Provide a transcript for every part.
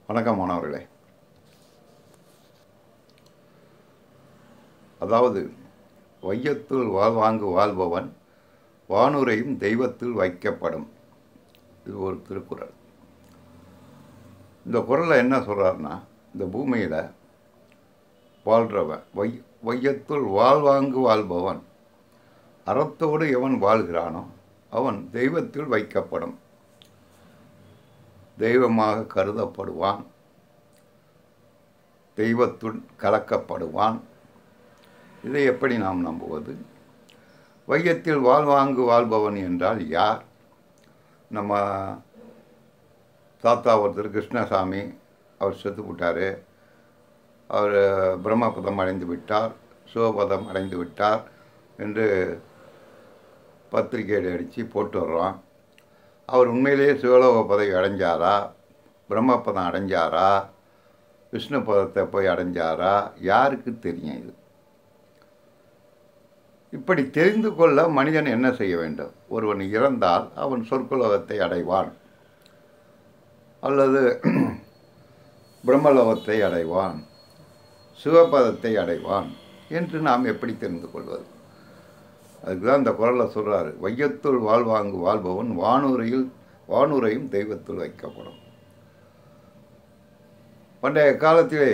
வணக்கம் மாணவர்களே அதாவது வையத்துள் வாழ்வாங்கு வாழ்பவன் வானுரையும் தெய்வத்தில் வைக்கப்படும் இது ஒரு திருக்குறள் இந்த குறளில் என்ன சொல்கிறாருன்னா இந்த பூமியில் வாழ்கிறவன் வை வையத்துள் வாழ்வாங்கு வாழ்பவன் அறத்தோடு எவன் வாழ்கிறானோ அவன் தெய்வத்தில் வைக்கப்படும் தெய்வமாக கருதப்படுவான் தெய்வத்துள் கலக்கப்படுவான் இதை எப்படி நாம் நம்புவது வையத்தில் வாழ்வாங்கு வாழ்பவன் என்றால் யார் நம்ம தாத்தா ஒருத்தர் கிருஷ்ணசாமி அவர் செத்து விட்டார் அவர் பிரம்மபதம் அடைந்து விட்டார் சிவபதம் அடைந்து விட்டார் என்று பத்திரிகை அடித்து போட்டு வர்றோம் அவர் உண்மையிலேயே சிவலோக பதவி அடைஞ்சாரா பிரம்மபதம் அடைஞ்சாரா விஷ்ணு பதத்தை போய் அடைஞ்சாரா யாருக்கு தெரியும் இது இப்படி தெரிந்து கொள்ள மனிதன் என்ன செய்ய வேண்டும் ஒருவன் இறந்தால் அவன் சொர்க்கலோகத்தை அடைவான் அல்லது பிரம்மலோகத்தை அடைவான் சிவபதத்தை அடைவான் என்று நாம் எப்படி தெரிந்து கொள்வது அதுக்கு தான் இந்த குரலில் சொல்கிறாரு வையத்துள் வாழ்வாங்கு வாழ்பவன் வானுரையில் வானுரையும் தெய்வத்துள் வைக்கப்படும் பண்டைய காலத்திலே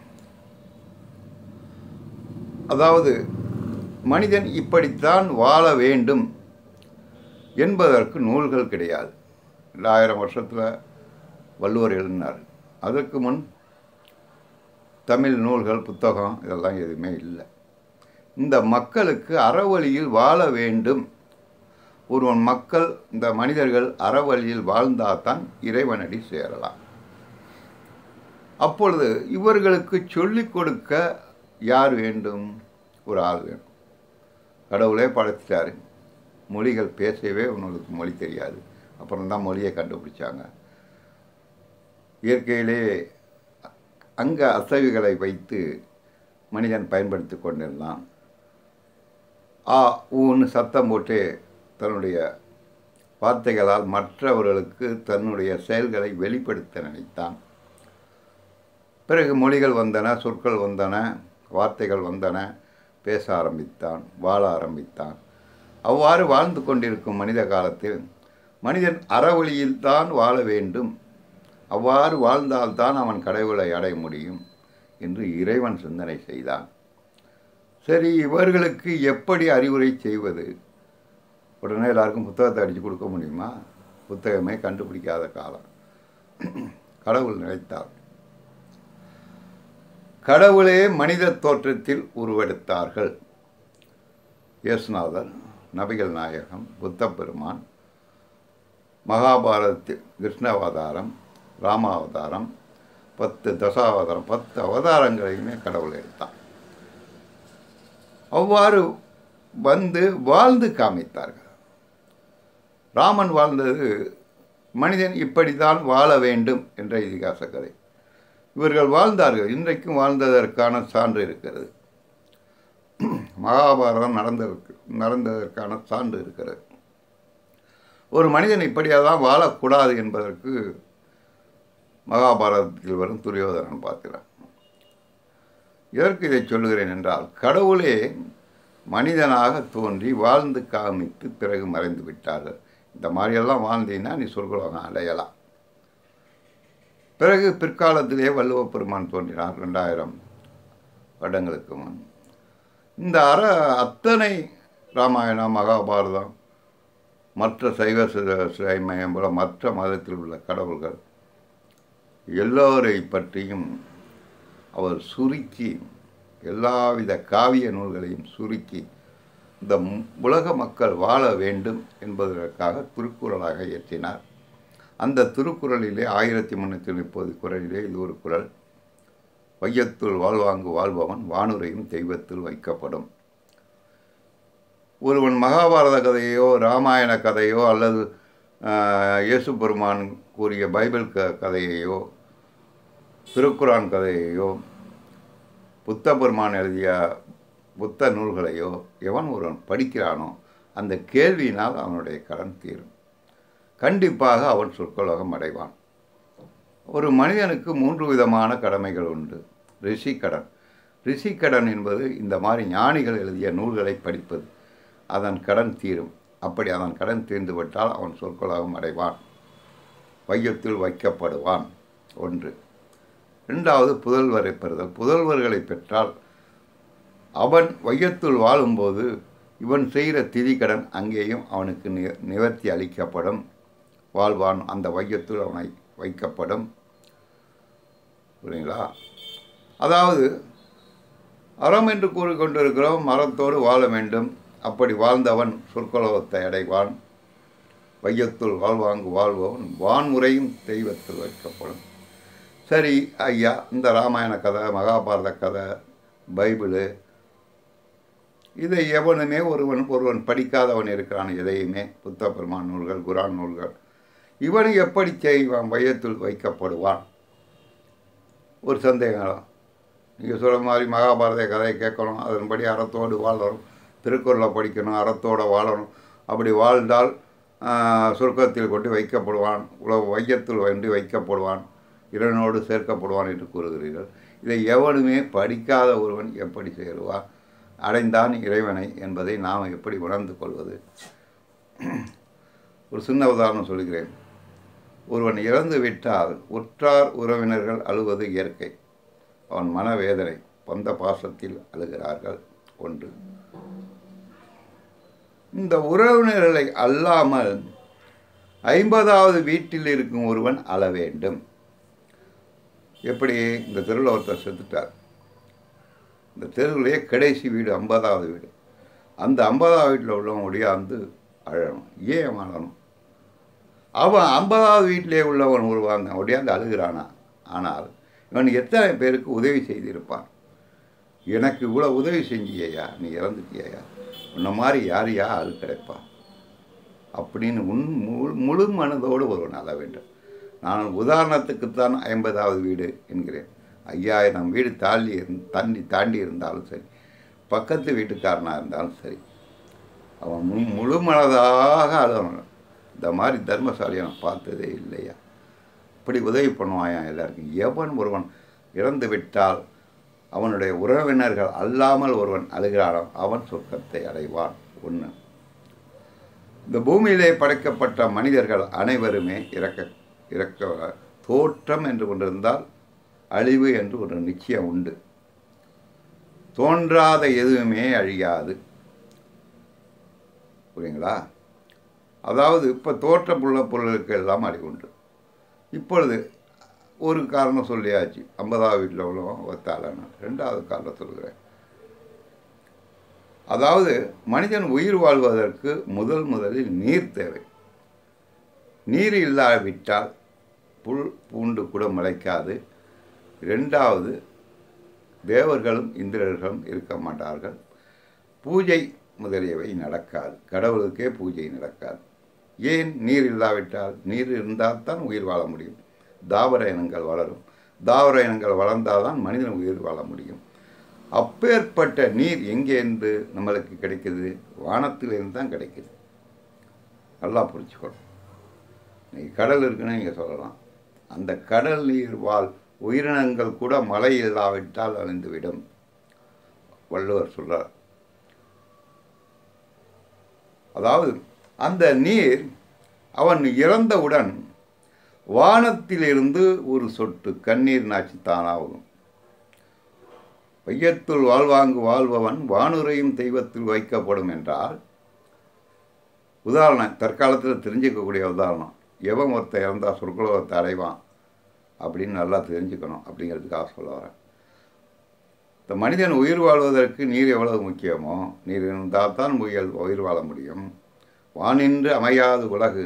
அதாவது மனிதன் இப்படித்தான் வாழ வேண்டும் என்பதற்கு நூல்கள் கிடையாது ரெண்டாயிரம் வருஷத்தில் வள்ளுவர் எழுதினார் அதற்கு முன் தமிழ் நூல்கள் புத்தகம் இதெல்லாம் எதுவுமே இல்லை இந்த மக்களுக்கு அறவழியில் வாழ வேண்டும் ஒருவன் மக்கள் இந்த மனிதர்கள் அறவழியில் வாழ்ந்தால்தான் இறைவனடி சேரலாம் அப்பொழுது இவர்களுக்கு சொல்லிக் கொடுக்க யார் வேண்டும் ஒரு ஆள் வேணும் கடவுளே படைச்சிட்டாரு மொழிகள் பேசவே உங்களுக்கு மொழி தெரியாது அப்புறம் தான் மொழியை கண்டுபிடிச்சாங்க இயற்கையிலே அங்க அசைவுகளை வைத்து மனிதன் பயன்படுத்தி கொண்டிருந்தான் ஆ ஊன்னு சத்தம் போட்டு தன்னுடைய வார்த்தைகளால் மற்றவர்களுக்கு தன்னுடைய செயல்களை வெளிப்படுத்த நினைத்தான் பிறகு மொழிகள் வந்தன சொற்கள் வந்தன வார்த்தைகள் வந்தன பேச ஆரம்பித்தான் வாழ ஆரம்பித்தான் அவ்வாறு வாழ்ந்து கொண்டிருக்கும் மனித காலத்தில் மனிதன் அறவழியில்தான் வாழ வேண்டும் அவ்வாறு வாழ்ந்தால்தான் அவன் கடவுளை அடைய முடியும் என்று இறைவன் சிந்தனை செய்தான் சரி இவர்களுக்கு எப்படி அறிவுரை செய்வது உடனே எல்லாருக்கும் புத்தகத்தை அடித்து கொடுக்க முடியுமா புத்தகமே கண்டுபிடிக்காத காலம் கடவுள் நினைத்தார் கடவுளே மனித தோற்றத்தில் உருவெடுத்தார்கள் இயேசுநாதர் நபிகள் நாயகம் புத்த பெருமான் மகாபாரதத்தில் கிருஷ்ணாவதாரம் ராமாவதாரம் பத்து தசாவதாரம் பத்து அவதாரங்களையுமே கடவுள் எடுத்தான் அவ்வாறு வந்து வாழ்ந்து காமித்தார்கள் ராமன் வாழ்ந்தது மனிதன் இப்படித்தான் வாழ வேண்டும் என்ற இதிகாச கதை இவர்கள் வாழ்ந்தார்கள் இன்றைக்கும் வாழ்ந்ததற்கான சான்று இருக்கிறது மகாபாரதம் நடந்ததற்கு நடந்ததற்கான சான்று இருக்கிறது ஒரு மனிதன் இப்படியாக தான் வாழக்கூடாது என்பதற்கு மகாபாரதத்தில் வரும் துரியோதனன் பார்க்கிறான் எதற்கு இதை சொல்லுகிறேன் என்றால் கடவுளே மனிதனாக தோன்றி வாழ்ந்து காமித்து பிறகு மறைந்து விட்டார்கள் இந்த மாதிரியெல்லாம் வாழ்ந்தீங்கன்னா நீ சொர்க்கலோகம் அடையலாம் பிறகு பிற்காலத்திலே வள்ளுவ பெருமான் தோன்றினார் ரெண்டாயிரம் வருடங்களுக்கு முன் இந்த அற அத்தனை ராமாயணம் மகாபாரதம் மற்ற சைவ சிலைமயம் போல மற்ற மதத்தில் உள்ள கடவுள்கள் எல்லோரை பற்றியும் அவர் சுருக்கி எல்லாவித காவிய நூல்களையும் சுருக்கி இந்த உலக மக்கள் வாழ வேண்டும் என்பதற்காக திருக்குறளாக இயற்றினார் அந்த திருக்குறளிலே ஆயிரத்தி முந்நூற்றி முப்பது குரலிலே இது ஒரு குரல் வையத்துள் வாழ்வாங்கு வாழ்பவன் வானுரையும் தெய்வத்தில் வைக்கப்படும் ஒருவன் மகாபாரத கதையோ ராமாயண கதையோ அல்லது இயேசு பெருமான் கூறிய பைபிள் க கதையையோ திருக்குரான் கதையையோ புத்த பெருமான் எழுதிய புத்த நூல்களையோ எவன் ஒருவன் படிக்கிறானோ அந்த கேள்வியினால் அவனுடைய கடன் தீரும் கண்டிப்பாக அவன் சொற்கலோகம் அடைவான் ஒரு மனிதனுக்கு மூன்று விதமான கடமைகள் உண்டு ரிஷிக்கடன் ரிஷிக்கடன் என்பது இந்த மாதிரி ஞானிகள் எழுதிய நூல்களை படிப்பது அதன் கடன் தீரும் அப்படி அதன் கடன் தீர்ந்துவிட்டால் அவன் சொற்கொலாகவும் அடைவான் வையத்தில் வைக்கப்படுவான் ஒன்று ரெண்டாவது புதல்வரை பெறுதல் புதல்வர்களை பெற்றால் அவன் வையத்துள் வாழும்போது இவன் செய்கிற திதிக்கடன் அங்கேயும் அவனுக்கு நி நிவர்த்தி அளிக்கப்படும் வாழ்வான் அந்த வையத்துள் அவனை வைக்கப்படும் புரியுங்களா அதாவது அறம் என்று கூறிக்கொண்டிருக்கிறோம் மரத்தோடு வாழ வேண்டும் அப்படி வாழ்ந்தவன் சொற்கொலவத்தை அடைவான் வையத்துள் வாழ்வாங்கு வாழ்பவன் வான்முறையும் தெய்வத்தில் வைக்கப்படும் சரி ஐயா இந்த ராமாயண கதை மகாபாரத கதை பைபிளு இதை எவனுமே ஒருவன் ஒருவன் படிக்காதவன் இருக்கிறான் எதையுமே புத்த பெருமான் நூல்கள் குரான் நூல்கள் இவன் எப்படி செய்வான் வையத்துள் வைக்கப்படுவான் ஒரு சந்தேகம் நீங்கள் சொல்கிற மாதிரி மகாபாரத கதையை கேட்கணும் அதன்படி அறத்தோடு வாழணும் திருக்குறளை படிக்கணும் அறத்தோடு வாழணும் அப்படி வாழ்ந்தால் சொர்க்கத்தில் கொண்டு வைக்கப்படுவான் உலக வையத்தில் கொண்டு வைக்கப்படுவான் இறைவனோடு சேர்க்கப்படுவான் என்று கூறுகிறீர்கள் இதை எவனுமே படிக்காத ஒருவன் எப்படி சேருவான் அடைந்தான் இறைவனை என்பதை நாம் எப்படி உணர்ந்து கொள்வது ஒரு சின்ன உதாரணம் சொல்கிறேன் ஒருவன் இறந்து விட்டால் உற்றார் உறவினர்கள் அழுவது இயற்கை அவன் மனவேதனை பந்த பாசத்தில் அழுகிறார்கள் ஒன்று இந்த உறவினர்களை அல்லாமல் ஐம்பதாவது வீட்டில் இருக்கும் ஒருவன் அழ வேண்டும் எப்படி இந்த தெருவில் ஒருத்தர் செத்துட்டார் இந்த தெருவிலேயே கடைசி வீடு ஐம்பதாவது வீடு அந்த ஐம்பதாவது வீட்டில் உள்ளவன் ஒடியாந்து அழணும் ஏன் அழணும் அவன் ஐம்பதாவது வீட்டிலே உள்ளவன் உருவாங்க ஒடியாந்து அழுகிறானா ஆனால் இவன் எத்தனை பேருக்கு உதவி செய்திருப்பான் எனக்கு இவ்வளோ உதவி செஞ்சியா நீ இறந்துட்டியா உன்ன மாதிரி யார் யா ஆள் கிடைப்பா அப்படின்னு உன் முழு முழு மனதோடு ஒருவன் அழ வேண்டும் நான் உதாரணத்துக்குத்தான் ஐம்பதாவது வீடு என்கிறேன் ஐயாயிரம் வீடு தாண்டி இருந் தண்ணி தாண்டி இருந்தாலும் சரி பக்கத்து வீட்டுக்காரனாக இருந்தாலும் சரி அவன் மு முழு மனதாக அழுவணும் இந்த மாதிரி தர்மசாலியை நான் பார்த்ததே இல்லையா இப்படி உதவி பண்ணுவாயா எல்லாருக்கும் எவன் ஒருவன் இறந்து விட்டால் அவனுடைய உறவினர்கள் அல்லாமல் ஒருவன் அழுகிறானோ அவன் சொர்க்கத்தை அடைவான் ஒன்று இந்த பூமியிலே படைக்கப்பட்ட மனிதர்கள் அனைவருமே இறக்க இறக்க தோற்றம் என்று ஒன்று இருந்தால் அழிவு என்று ஒரு நிச்சயம் உண்டு தோன்றாத எதுவுமே அழியாது புரியுங்களா அதாவது இப்போ தோற்றமுள்ள பொருளுக்கு எல்லாம் அழிவு உண்டு இப்பொழுது ஒரு காரணம் சொல்லியாச்சு ஐம்பதாவது வீட்டில் உள்ளவன் ஒத்தாளன்னு ரெண்டாவது காரணம் சொல்கிறேன் அதாவது மனிதன் உயிர் வாழ்வதற்கு முதல் முதலில் நீர் தேவை நீர் இல்லாவிட்டால் புல் பூண்டு கூட முளைக்காது ரெண்டாவது தேவர்களும் இந்திரர்களும் இருக்க மாட்டார்கள் பூஜை முதலியவை நடக்காது கடவுளுக்கே பூஜை நடக்காது ஏன் நீர் இல்லாவிட்டால் நீர் இருந்தால் தான் உயிர் வாழ முடியும் தாவர இனங்கள் வளரும் தாவர இனங்கள் வளர்ந்தால் தான் மனிதன் உயிர் வாழ முடியும் அப்பேற்பட்ட நீர் எங்கேருந்து நம்மளுக்கு கிடைக்குது வானத்திலிருந்து தான் கிடைக்குது நல்லா புரிச்சுக்கணும் இன்னைக்கு கடல் இருக்குன்னு நீங்கள் சொல்லலாம் அந்த கடல் நீர் வாழ் உயிரினங்கள் கூட மழை இல்லாவிட்டால் அழிந்துவிடும் வள்ளுவர் சொல்றார் அதாவது அந்த நீர் அவன் இறந்தவுடன் வானத்திலிருந்து ஒரு சொட்டு கண்ணீர் நாச்சி தானாகும் வையத்துள் வாழ்வாங்கு வாழ்பவன் வானுரையும் தெய்வத்தில் வைக்கப்படும் என்றால் உதாரணம் தற்காலத்தில் தெரிஞ்சுக்கக்கூடிய உதாரணம் எவன் ஒருத்தன் இறந்தால் சொற்குலகத்தை அடைவான் அப்படின்னு நல்லா தெரிஞ்சுக்கணும் அப்படிங்கிறதுக்காக சொல்ல வரேன் இந்த மனிதன் உயிர் வாழ்வதற்கு நீர் எவ்வளவு முக்கியமோ நீர் இருந்தால் தான் உயிர் உயிர் வாழ முடியும் வானின்று அமையாது உலகு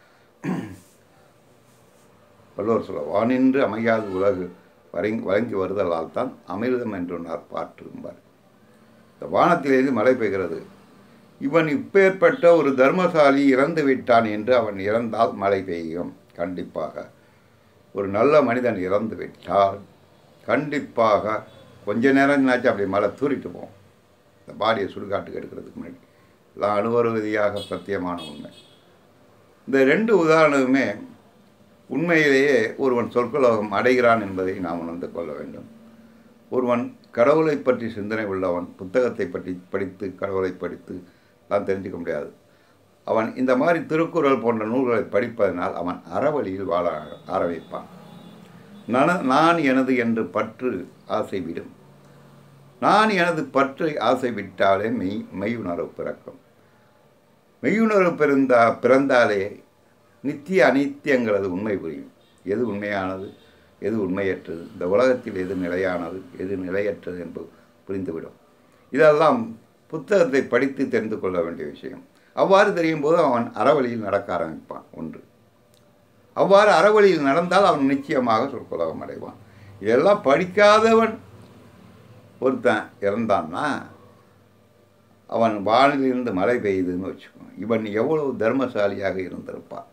வள்ளுவர் சொல்ல வானின்று அமையாது உலகு வரைங்கி வழங்கி வருதலால் தான் அமிர்தம் என்றுனார் பாற்றும்பார் இந்த வானத்திலிருந்து மழை பெய்கிறது இவன் இப்பேற்பட்ட ஒரு தர்மசாலி இறந்து விட்டான் என்று அவன் இறந்தால் மழை பெய்யும் கண்டிப்பாக ஒரு நல்ல மனிதன் இறந்து விட்டால் கண்டிப்பாக கொஞ்ச நேரம்னாச்சும் அப்படி மழை தூரிட்டு போகும் இந்த பாடியை சுடுகாட்டுக்கு எடுக்கிறதுக்கு முன்னாடி எல்லாம் அனுபவ ரீதியாக சத்தியமான உண்மை இந்த ரெண்டு உதாரணமுமே உண்மையிலேயே ஒருவன் சொற்கலோகம் அடைகிறான் என்பதை நாம் உணர்ந்து கொள்ள வேண்டும் ஒருவன் கடவுளை பற்றி சிந்தனை உள்ளவன் புத்தகத்தை பற்றி படித்து கடவுளை படித்து தான் தெரிஞ்சுக்க முடியாது அவன் இந்த மாதிரி திருக்குறள் போன்ற நூல்களை படிப்பதனால் அவன் அறவழியில் வாழ ஆரம்பிப்பான் நன நான் எனது என்று பற்று ஆசை விடும் நான் எனது பற்றை ஆசை விட்டாலே மெய் மெய்யுணர்வு பிறக்கும் மெய்யுணர்வு பிறந்தா பிறந்தாலே நித்திய அனித்தியங்களது உண்மை புரியும் எது உண்மையானது எது உண்மையற்றது இந்த உலகத்தில் எது நிலையானது எது நிலையற்றது என்பது புரிந்துவிடும் இதெல்லாம் புத்தகத்தை படித்து தெரிந்து கொள்ள வேண்டிய விஷயம் அவ்வாறு தெரியும் போது அவன் அறவழியில் நடக்க ஆரம்பிப்பான் ஒன்று அவ்வாறு அறவழியில் நடந்தால் அவன் நிச்சயமாக சொற்குலகம் அடைவான் இதெல்லாம் படிக்காதவன் ஒருத்தன் இறந்தான்னா அவன் வானிலிருந்து மழை பெய்யுதுன்னு வச்சுக்கோ இவன் எவ்வளவு தர்மசாலியாக இருந்திருப்பான்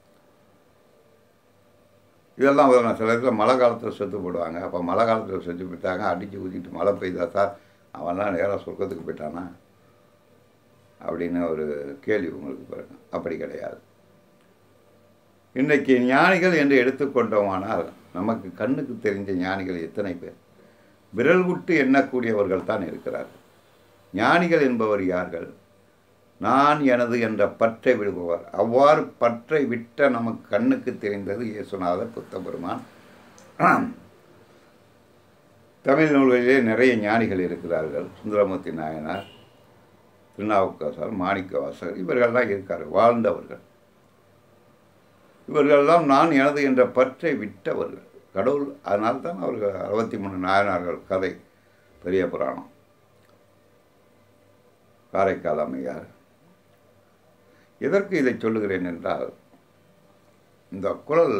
இதெல்லாம் வரும் சில இடத்துல மழை காலத்தில் செத்து போடுவாங்க அப்போ மழை காலத்தில் செத்து போயிட்டாங்க அடித்து ஊற்றிட்டு மழை பெய்தா சார் அவன்லாம் நேராக சொர்க்கத்துக்கு போயிட்டானா அப்படின்னு ஒரு கேள்வி உங்களுக்கு பாருங்க அப்படி கிடையாது இன்றைக்கு ஞானிகள் என்று எடுத்துக்கொண்டோமானால் நமக்கு கண்ணுக்கு தெரிஞ்ச ஞானிகள் எத்தனை பேர் விரல் விட்டு எண்ணக்கூடியவர்கள் தான் இருக்கிறார்கள் ஞானிகள் என்பவர் யார்கள் நான் எனது என்ற பற்றை விடுபவர் அவ்வாறு பற்றை விட்ட நமக்கு கண்ணுக்கு தெரிந்தது இயேசுநாதர் புத்தபெருமான் தமிழ் நூல்களிலே நிறைய ஞானிகள் இருக்கிறார்கள் சுந்தரமூர்த்தி நாயனார் திருநாவுக்கரசர் மாணிக்கவாசகர் இவர்கள்லாம் இருக்கார்கள் வாழ்ந்தவர்கள் இவர்களெல்லாம் நான் எனது என்ற பற்றை விட்டவர்கள் கடவுள் அதனால் தான் அவர்கள் அறுபத்தி மூணு நாயனார்கள் கதை பெரிய புராணம் காரைக்கால் அம்மையார் எதற்கு இதை சொல்லுகிறேன் என்றால் இந்த குரல்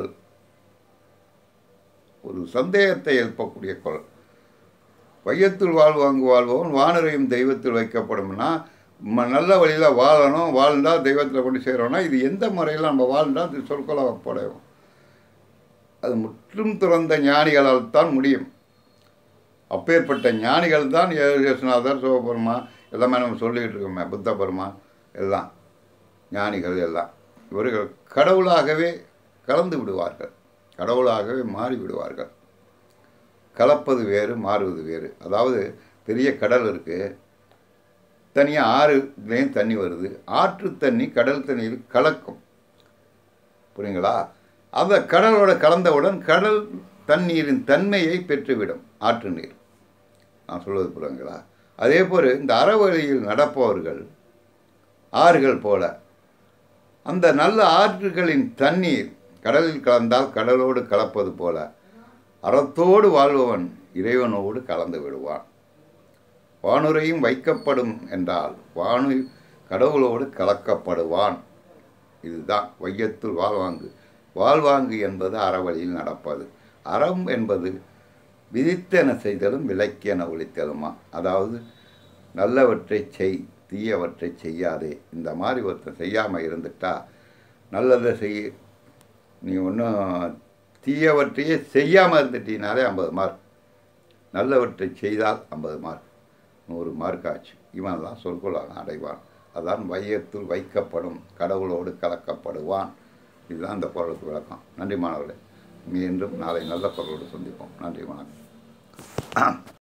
ஒரு சந்தேகத்தை எழுப்பக்கூடிய குரல் வையத்தில் வாழ்வாங்கு வாழ்வோம் வானரையும் தெய்வத்தில் வைக்கப்படும்னா ம- நல்ல வழியில் வாழணும் வாழ்ந்தால் தெய்வத்தில் கொண்டு சேரோம்னா இது எந்த முறையில் நம்ம வாழ்ந்தால் அது சொற்கொலை படையும் அது முற்றும் துறந்த ஞானிகளால் தான் முடியும் அப்பேற்பட்ட ஞானிகள் தான் யேசுநாதர் சிவபெருமா எல்லாமே நம்ம சொல்லிக்கிட்டு இருக்கோமே புத்த பெருமா எல்லாம் ஞானிகள் எல்லாம் இவர்கள் கடவுளாகவே கலந்து விடுவார்கள் கடவுளாகவே மாறி விடுவார்கள் கலப்பது வேறு மாறுவது வேறு அதாவது பெரிய கடல் இருக்குது தனியாக ஆறுலேயும் தண்ணி வருது ஆற்று தண்ணி கடல் தண்ணியில் கலக்கும் புரியுங்களா அந்த கடலோட கலந்தவுடன் கடல் தண்ணீரின் தன்மையை பெற்றுவிடும் ஆற்று நீர் நான் சொல்வது புரியுங்களா அதே போல் இந்த அறவழியில் நடப்பவர்கள் ஆறுகள் போல அந்த நல்ல ஆற்றுகளின் தண்ணீர் கடலில் கலந்தால் கடலோடு கலப்பது போல அறத்தோடு வாழ்பவன் இறைவனோடு கலந்து விடுவான் வானுரையும் வைக்கப்படும் என்றால் வானு கடவுளோடு கலக்கப்படுவான் இதுதான் வையத்துள் வாழ்வாங்கு வாழ்வாங்கு என்பது அறவழியில் நடப்பது அறம் என்பது விதித்தென செய்தலும் விலக்கியென ஒழித்தலுமா அதாவது நல்லவற்றை செய் தீயவற்றை செய்யாதே இந்த மாதிரி ஒருத்தன் செய்யாமல் இருந்துட்டா நல்லதை செய் நீ ஒன்றும் தீயவற்றையே செய்யாமல் இருந்துட்டீனாலே ஐம்பது மார்க் நல்லவற்றை செய்தால் ஐம்பது மார்க் நூறு மார்க் ஆச்சு இவன்லாம் சொற்கொள்ளாக அடைவான் அதான் வையத்துள் வைக்கப்படும் கடவுளோடு கலக்கப்படுவான் இதுதான் இந்த குரலுக்கு விளக்கம் நன்றி மாணவர்களே மீண்டும் நாளை நல்ல குரலோடு சந்திப்போம் நன்றி வணக்கம்